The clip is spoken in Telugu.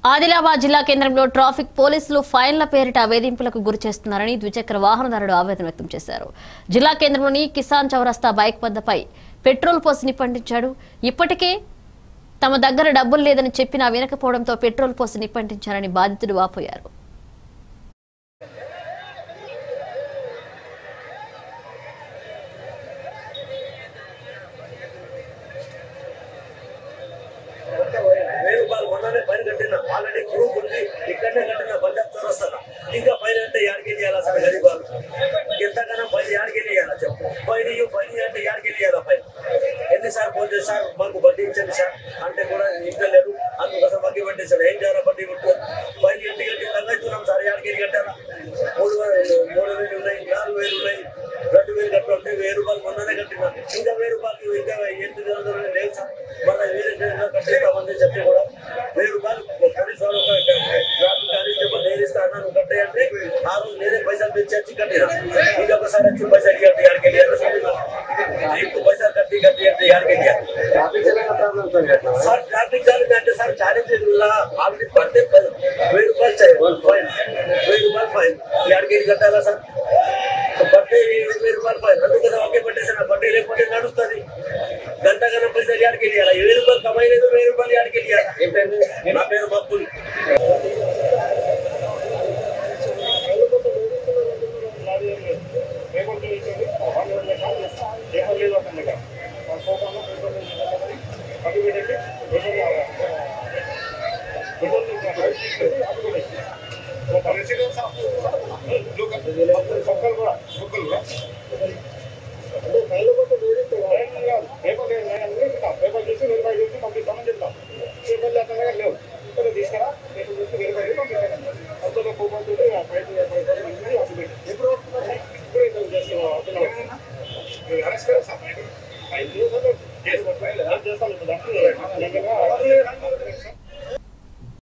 ఆదిలాబాద్ జిల్లా కేంద్రంలో ట్రాఫిక్ పోలీసులు ఫైన్ల పేరిట వేధింపులకు గురి చేస్తున్నారని ద్విచక్ర వాహనదారుడు ఆవేదన వ్యక్తం చేశారు జిల్లా కేంద్రంలోని కిసాన్ చౌరస్తా బైక్ వద్దపై పెట్రోల్ పోసి నిప్పంటించాడు ఇప్పటికే తమ దగ్గర డబ్బులు లేదని చెప్పినా వినకపోవడంతో పెట్రోల్ పోసి నిప్పంటించారని బాధితుడు వాపోయారు వెయ్యి రూపాయలు మొన్ననే పైన కట్టిన ఆల్రెడీ ప్రూఫ్ ఉంది ఇక్కడనే కట్టిన పంజాబ్ చౌరస్తాన ఇంకా పైన అంటే యాడికి వెళ్ళాలా సార్ గరీబాలు ఎంతగానో పైన యాడికి వెళ్ళాలా చెప్పు పైన ఇయ్యి, పైన ఇయ్యి అంటే యాడికి వెళ్ళాలా పైన ఎన్నిసార్లు ఫోన్ చేసి సార్ మాకు బడ్డీ ఇచ్చండి సార్ అంటే కూడా ఇంకా లేదు అందుకోసం బడ్డీ పట్టించాడు ఏం చేయాలా బడ్డీ కొట్టు పైన గట్టి గట్టి తగ్గవుతున్నాం సార్ యాడికి వెళ్ళి కట్టాలా మూడు వేలు మూడు వేలు ఉన్నాయి నాలుగు వేలు ఉన్నాయి రెండు వేలు కట్టుంటే వెయ్యి రూపాయలు మొన్ననే కట్టినా ఇంకా వెయ్యి రూపాయలు ఇంకా ఎనిమిది వందలు లేవు సార్ మళ్ళీ వేరే విధంగా కట్టిస్తామని చెప్పి కూడా వెయ్యి రూపాయలు పోలీసు వాళ్ళు ఒక ట్రాఫిక్ కానిస్టేబుల్ నేను ఇస్తా అన్నాను కట్టేయంటే ఆ రోజు నేనే పైసలు తెచ్చి కట్టినా ఇంకొకసారి వచ్చి పైసలు కట్టి ఆడికి వెళ్ళాను సార్ ఇప్పుడు పైసలు కట్టి కట్టి అంటే ఆడికి వెళ్ళాను సార్ ట్రాఫిక్ జామ్ అంటే సార్ ఛాలెంజ్ ఆల్రెడీ పడితే పది- వెయ్యి రూపాయలు చేయాలి ఫైన్ వెయ్యి రూపాయలు ఫైన్ ఆడికి వెళ్ళి కట్టాలా సార్ బర్త్డే వెయ్యి రూపాయలు ఫైన్ అందుకోసం ఒకే పట్టేసాను బర్త్డే లేకపోతే నడుస్తుంది గంట గంట పైసలు యాడికి వెళ్ళాలి వెయ్యి రూపాయలు కమైలేదు వెయ్యి రూపాయలు యాడికి వెళ్ళాలి నా పేరు మప్పులు చేస్తాను